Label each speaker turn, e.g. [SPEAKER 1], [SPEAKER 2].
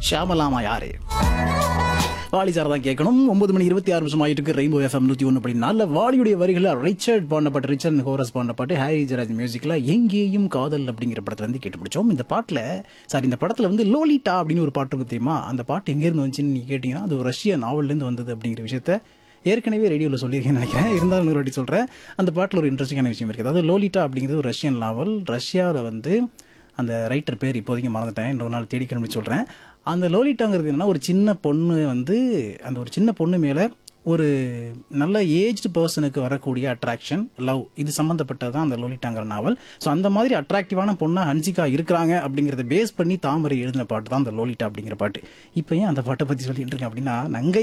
[SPEAKER 1] ஷாமலாமா யாரு வாலி சார் தான் கேட்கணும் ஒன்பது மணி இருபத்தி ஆறு நிமிஷம் ஆயிட்டு இருக்கு ரெயின்போ எஃப்எம் நூத்தி ஒன்று அப்படி நல்ல வாலியுடைய வரிகளை ரிச்சர்ட் பாண்டப்பட்ட ரிச்சர்ட் ஹோரஸ் பாண்டப்பட்டு ஹாரி ஜராஜ் மியூசிக்ல எங்கேயும் காதல் அப்படிங்கிற படத்துல இருந்து கேட்டு பிடிச்சோம் இந்த பாட்டுல சாரி இந்த படத்துல வந்து லோலிட்டா அப்படின்னு ஒரு பாட்டு இருக்கு தெரியுமா அந்த பாட்டு எங்க இருந்து வந்துச்சுன்னு நீங்க கேட்டீங்கன்னா அது ஒரு ரஷ்ய நாவல்ல இருந்து வந்தது அப்படிங்கிற விஷயத்த ஏற்கனவே ரேடியோவில் சொல்லியிருக்கேன்னு நினைக்கிறேன் இருந்தாலும் இன்னொரு வாட்டி சொல்கிறேன் அந்த பாட்டில் ஒரு இன்ட்ரெஸ்டிங்கான விஷயம் இருக்குது அதாவது லோலிட்டா அப்படிங்கிறது ஒரு ரஷ்யன் நாவல் ரஷ்யாவில் வந்து அந்த ரைட்டர் பேர் இப்போதைக்கு மறந்துட்டேன் இன்னொரு நாள் தேடி கண்டுபிடிச்சு சொல்கிறேன் அந்த லோலிட்டாங்கிறது என்னன்னா ஒரு சின்ன பொண்ணு வந்து அந்த ஒரு சின்ன பொண்ணு மேலே ஒரு நல்ல ஏஜ்டு பர்சனுக்கு வரக்கூடிய அட்ராக்ஷன் லவ் இது சம்மந்தப்பட்டது தான் அந்த லோலிட்டாங்கிற நாவல் ஸோ அந்த மாதிரி அட்ராக்டிவான பொண்ணா ஹன்சிகா இருக்கிறாங்க அப்படிங்கிறத பேஸ் பண்ணி தாமரை எழுதின பாட்டு தான் அந்த லோலிட்டா அப்படிங்கிற பாட்டு இப்போ ஏன் அந்த பாட்டை பற்றி சொல்லிட்டு இருக்கேன் அப்படின்னா நங்கை